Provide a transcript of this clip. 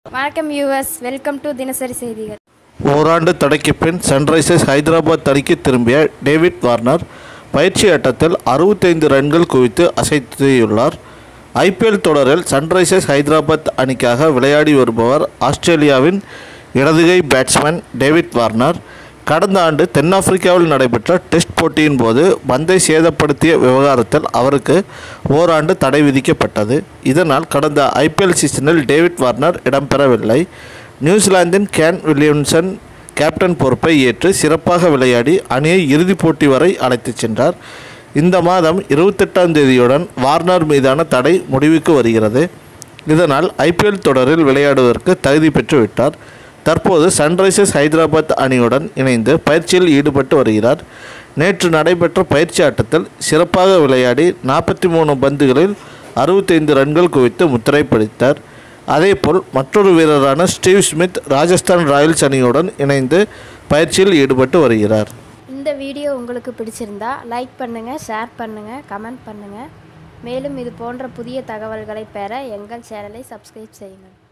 வணக்கம் US welcome to தினசரி செய்திகள் ஓராண்டு தடைக்கு பின் சன்ரைசர்ஸ் ஹைதராபாத் அணிக்கு திரும்பிய டேவிட் வார்னர் பயிற்சி ஆட்டத்தில் அறுபத்தைந்து ரன்கள் குவித்து அசைத்துள்ளார் ஐபிஎல் தொடரில் சன்ரைசர்ஸ் ஹைதராபாத் அணிக்காக விளையாடி வருபவர் ஆஸ்திரேலியாவின் இடதுகை பேட்ஸ்மேன் டேவிட் வார்னர் கடந்த ஆண்டு தென்னாப்பிரிக்காவில் நடைபெற்ற டெஸ்ட் போட்டியின் போது பந்தை சேதப்படுத்திய விவகாரத்தில் அவருக்கு ஓராண்டு தடை விதிக்கப்பட்டது இதனால் கடந்த ஐபிஎல் சீசனில் டேவிட் வார்னர் இடம்பெறவில்லை நியூசிலாந்தின் கேன் வில்லியம்சன் கேப்டன் பொறுப்பை ஏற்று சிறப்பாக விளையாடி அணியை இறுதிப் போட்டி வரை அழைத்துச் சென்றார் இந்த மாதம் இருபத்தெட்டாம் தேதியுடன் வார்னர் மீதான தடை முடிவுக்கு வருகிறது இதனால் ஐபிஎல் தொடரில் விளையாடுவதற்கு தகுதி பெற்று விட்டார் தற்போது சன்ரைசர்ஸ் ஹைதராபாத் அணியுடன் இணைந்து பயிற்சியில் ஈடுபட்டு வருகிறார் நேற்று நடைபெற்ற பயிற்சி ஆட்டத்தில் சிறப்பாக விளையாடி நாற்பத்தி மூணு பந்துகளில் அறுபத்தைந்து ரன்கள் குவித்து முத்திரை பிடித்தார் அதேபோல் மற்றொரு வீரரான ஸ்டீவ் ஸ்மித் ராஜஸ்தான் ராயல்ஸ் அணியுடன் இணைந்து பயிற்சியில் ஈடுபட்டு வருகிறார் இந்த வீடியோ உங்களுக்கு பிடிச்சிருந்தா லைக் பண்ணுங்கள் ஷேர் பண்ணுங்கள் கமெண்ட் பண்ணுங்கள் மேலும் இது போன்ற புதிய தகவல்களை பெற எங்கள் சேனலை சப்ஸ்கிரைப் செய்யுங்கள்